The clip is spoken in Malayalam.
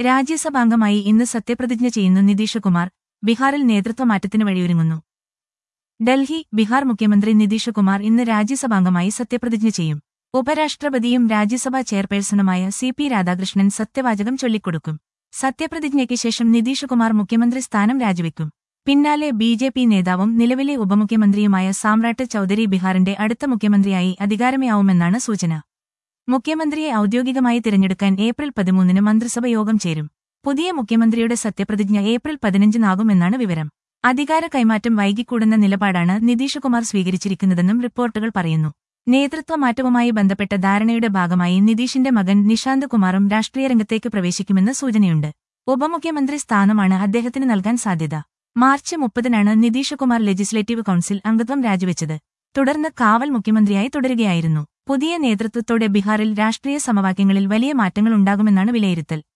രാജ്യസഭാംഗമായി ഇന്ന് സത്യപ്രതിജ്ഞ ചെയ്യുന്നു നിതീഷ് കുമാർ ബീഹാറിൽ നേതൃത്വമാറ്റത്തിന് വഴിയൊരുങ്ങുന്നു ഡൽഹി ബീഹാർ മുഖ്യമന്ത്രി നിതീഷ് കുമാർ ഇന്ന് രാജ്യസഭാംഗമായി സത്യപ്രതിജ്ഞ ചെയ്യും ഉപരാഷ്ട്രപതിയും രാജ്യസഭാ ചെയർപേഴ്സണുമായ സി പി രാധാകൃഷ്ണൻ സത്യവാചകം ചൊല്ലിക്കൊടുക്കും സത്യപ്രതിജ്ഞയ്ക്ക് ശേഷം നിതീഷ് കുമാർ മുഖ്യമന്ത്രി സ്ഥാനം രാജിവെക്കും പിന്നാലെ ബി ജെ പി നേതാവും നിലവിലെ ഉപമുഖ്യമന്ത്രിയുമായ സാമ്രാട്ട് ചൌധരി ബീഹാറിന്റെ അടുത്ത മുഖ്യമന്ത്രിയായി അധികാരമയാവുമെന്നാണ് സൂചന മുഖ്യമന്ത്രിയെ ഔദ്യോഗികമായി തിരഞ്ഞെടുക്കാൻ ഏപ്രിൽ പതിമൂന്നിന് മന്ത്രിസഭ യോഗം ചേരും പുതിയ മുഖ്യമന്ത്രിയുടെ സത്യപ്രതിജ്ഞ ഏപ്രിൽ പതിനഞ്ചിനാകുമെന്നാണ് വിവരം അധികാര കൈമാറ്റം വൈകിക്കൂടുന്ന നിലപാടാണ് നിതീഷ് കുമാർ സ്വീകരിച്ചിരിക്കുന്നതെന്നും റിപ്പോർട്ടുകൾ പറയുന്നു നേതൃത്വമാറ്റവുമായി ബന്ധപ്പെട്ട ധാരണയുടെ ഭാഗമായി നിതീഷിന്റെ മകൻ നിഷാന്ത് കുമാറും രാഷ്ട്രീയ രംഗത്തേക്ക് പ്രവേശിക്കുമെന്ന് സൂചനയുണ്ട് ഉപമുഖ്യമന്ത്രി സ്ഥാനമാണ് അദ്ദേഹത്തിന് നൽകാൻ സാധ്യത മാർച്ച് മുപ്പതിനാണ് നിതീഷ് കുമാർ ലെജിസ്ലേറ്റീവ് കൌൺസിൽ അംഗത്വം രാജിവെച്ചത് തുടർന്ന് കാവൽ മുഖ്യമന്ത്രിയായി തുടരുകയായിരുന്നു പുതിയ നേതൃത്വത്തോടെ ബീഹാറിൽ രാഷ്ട്രീയ സമവാക്യങ്ങളിൽ വലിയ മാറ്റങ്ങൾ ഉണ്ടാകുമെന്നാണ് വിലയിരുത്തൽ